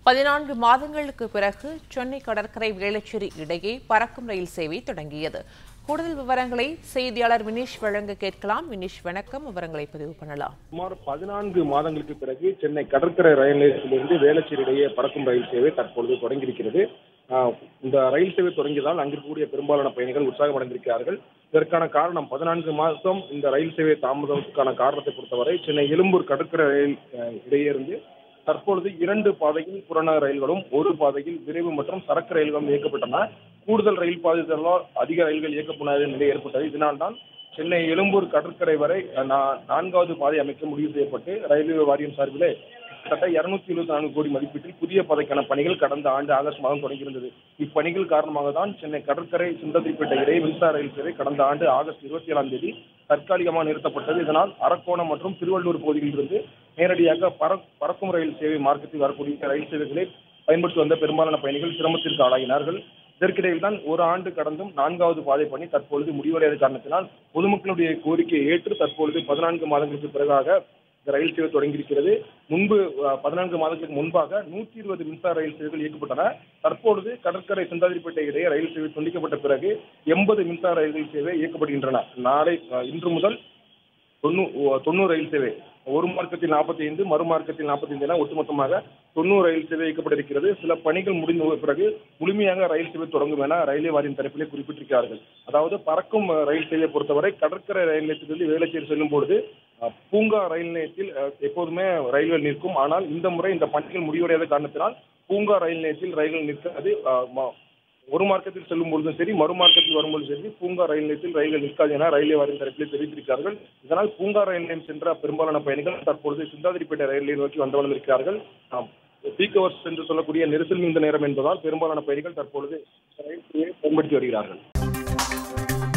பதினான்கு மாதங்களுக்கு பிறகு சென்னை கடற்கரை வேளச்சேரி இடையே பறக்கும் ரயில் சேவை தொடங்கியது கூடுதல் விவரங்களை செய்தியாளர் வினீஷ் வழங்க கேட்கலாம் வினீஷ் வணக்கம் விவரங்களை பதிவு பண்ணலாம் சுமார் பதினான்கு மாதங்களுக்கு பிறகு சென்னை கடற்கரை ரயில் நிலையத்திலிருந்து வேளச்சேரி இடையே பறக்கும் ரயில் சேவை தற்பொழுது தொடங்கியிருக்கிறது ஆஹ் இந்த ரயில் சேவை தொடங்கியதால் அங்கிருக்கக்கூடிய பெரும்பாலான பயணிகள் உற்சாகமடைந்திருக்கிறார்கள் இதற்கான காரணம் பதினான்கு மாதம் இந்த ரயில் சேவை தாமதத்துக்கான காரணத்தை பொறுத்தவரை சென்னை எழும்பூர் கடற்கரை ரயில் ஆஹ், இடையே இருந்து தற்பொழுது இரண்டு பாதையில் புறநகர் ரயில்களும் ஒரு பாதையில் விரைவு மற்றும் சரக்கு ரயில்களும் இயக்கப்பட்டன கூடுதல் ரயில் பாதைகளால் அதிக ரயில்கள் இயக்கப்படாத நிலை ஏற்பட்டது இதனால்தான் சென்னை எழும்பூர் கடற்கரை வரை அஹ், நா- நான்காவது பாதை அமைக்க முடிவு செய்யப்பட்டு ரயில்வே வாரியம் சார்பிலே கிட்டத்தட்ட இருநூத்தி இருபத்தி நான்கு கோடி மதிப்பீட்டில் புதிய பாதைக்கான பணிகள் கடந்த ஆண்டு ஆகஸ்ட் மாதம் தொடங்கியிருந்தது இப்பணிகள் காரணமாக தான் சென்னை கடற்கரை சுந்தத்திப்பேட்டை இடையே மின்சார ரயில் சேவை கடந்த ஆண்டு ஆகஸ்ட் இருபத்தி ஏழாம் தேதி தற்காலிகமாக நிறுத்தப்பட்டது இதனால் அரக்கோணம் மற்றும் திருவள்ளூர் பகுதியிலிருந்து நேரடியாக பற- பறக்கும் ரயில் சேவை மார்க்கத்தில் வரக்கூடிய ரயில் சேவைகளை பயன்படுத்தி வந்த பெரும்பாலான பயணிகள் சிரமத்திற்கு ஆளாகினார்கள் இதற்கிடையில் தான் ஒரு ஆண்டு கடந்தும் நான்காவது பாதை பணி தற்பொழுது முடிவடையாத காரணத்தினால் பொதுமக்களுடைய கோரிக்கையை ஏற்று தற்பொழுது பதினான்கு மாதங்களுக்கு பிறகாக இந்த ரயில் சேவை தொடங்கியிருக்கிறது முன்பு அஹ், பதினான்கு மாதங்களுக்கு முன்பாக நூற்றி இருபது மின்சார ரயில் சேவைகள் இயக்கப்பட்டன தற்பொழுது கடற்கரை சிந்தாதிரிப்பேட்டை இடையே ரயில் சேவை துண்டிக்கப்பட்ட பிறகு எண்பது மின்சார ரயில் சேவை இயக்கப்படுகின்றன நாளை அஹ், இன்று முதல் தொண்ணூ தொண்ணூறு ரயில் சேவை ஒரு மார்க்கத்தில் நாற்பத்தி ஐந்து மறு மார்க்கத்தில் நாற்பத்தி ஐந்து என ஒட்டுமொத்தமாக தொண்ணூறு ரயில் சேவை இயக்கப்பட இருக்கிறது சில பணிகள் முடிந்த பிறகு முழுமையாக ரயில் சேவை தொடங்கும் என ரயில்வே வாரியம் தரப்பிலே குறிப்பிட்டிருக்கிறார்கள் அதாவது பறக்கும் அஹ், ரயில் சேவையை பொறுத்தவரை கடற்கரை ரயில் நிலையத்திலிருந்து வேளச்சேரி செல்லும் பொழுது அஹ், பூங்கா ரயில் நிலையத்தில் அஹ், எப்போதுமே ரயில்கள் நிற்கும் ஆனால் இந்த முறை இந்த பணிகள் முடிவடையாத காரணத்தினால் பூங்கா ரயில் நிலையத்தில் ரயில்கள் நிற்காது அஹ், ம- ஒரு மார்க்கத்தில் செல்லும் பொழுதும் சரி மறு மார்க்கத்தில் வரும்பொழுதும் சரி பூங்கா ரயில் நிலையத்தில் ரயில்கள் நிற்காது என ரயில்வே வாரியம் தரப்பில் தெரிவித்திருக்கிறார்கள் இதனால் பூங்கா ரயில் நிலையம் சென்ற பெரும்பாலான பயணிகள் தற்பொழுது சிந்தாதிரிப்பேட்டை ரயில் நிலையம் நோக்கி வந்து வந்திருக்கிறார்கள் பீக் ஹவர்ஸ் என்று சொல்லக்கூடிய நெரிசல் மிகுந்த நேரம் என்பதால் பெரும்பாலான பயணிகள் தற்பொழுது ரயில் சேவையை பயன்படுத்தி வருகிறார்கள்